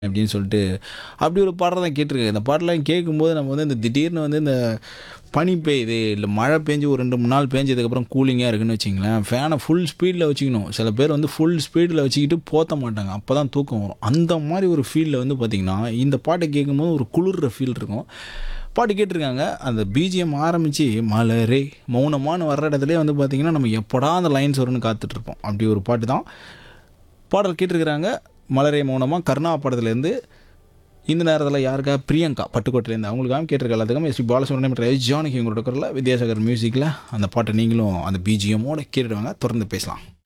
அப்படின்னு சொல்லிட்டு அப்படி ஒரு பாடல் தான் கேட்டிருக்கேன் இந்த பாட்டெலாம் கேட்கும்போது நம்ம வந்து இந்த திடீர்னு வந்து இந்த பனி பெய்யுது இல்லை மழை பெஞ்சு ஒரு ரெண்டு மூணு நாள் பேஞ்சதுக்கப்புறம் கூலிங்காக இருக்குன்னு வச்சிங்களேன் ஃபேனை ஃபுல் ஸ்பீடில் வச்சுக்கணும் சில பேர் வந்து ஃபுல் ஸ்பீடில் வச்சுக்கிட்டு போத்த மாட்டாங்க அப்போ தான் தூக்கம் வரும் அந்த மாதிரி ஒரு ஃபீலில் வந்து பார்த்திங்கன்னா இந்த பாட்டை கேட்கும்போது ஒரு குளிர்ற ஃபீல் இருக்கும் பாட்டு கேட்டிருக்காங்க அந்த பிஜிஎம் ஆரம்பித்து மலரே மௌனமானு வர்ற இடத்துலேயே வந்து பார்த்திங்கன்னா நம்ம எப்படா அந்த லைன்ஸ் வரும்னு காத்துட்ருப்போம் அப்படி ஒரு பாட்டு தான் பாடல் கேட்டிருக்கிறாங்க மலரே மௌனமாக கருணா படத்துலேருந்து இந்த நேரத்தில் யாருக்கா பிரியங்கா பட்டுக்கோட்டையிலேருந்து அவங்களுக்காக கேட்டிருக்க எல்லாத்துக்கும் எஸ்பி பாலசுப்ரமணியம் மற்றும் எஸ் ஜானகி உங்களோட குரலில் வித்யாசாகர் மியூசிக்கில் அந்த பாட்டை நீங்களும் அந்த பிஜிஎம்மோட கேட்டுடுவாங்க தொடர்ந்து பேசலாம்